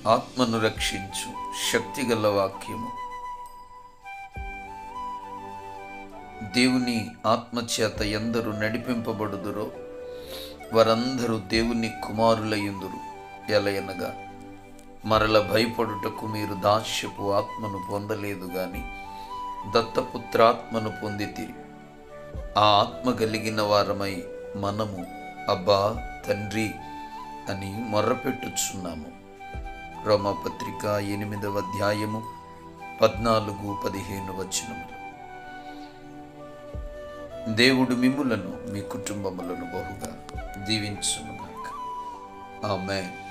ఆత్మను రక్షించు శక్తిగల వాక్యము దేవుని ఆత్మచేత ఎందరు నడిపింపబడుదురో వారందరూ దేవుని కుమారులయ్యుందురు ఎలయనగా మరల భయపడుటకు మీరు దాస్యపు ఆత్మను పొందలేదు గాని దత్తపుత్రాత్మను పొందితిరి ఆ ఆత్మ కలిగిన వారమై మనము అబ్బా తండ్రి అని మొర్రపెట్టుచున్నాము రోమపత్రిక ఎనిమిదవ అధ్యాయము పద్నాలుగు పదిహేను వచనములు దేవుడు మిమ్ములను మీ కుటుంబములను బహుగా దీవించునుగాక ఆమెన్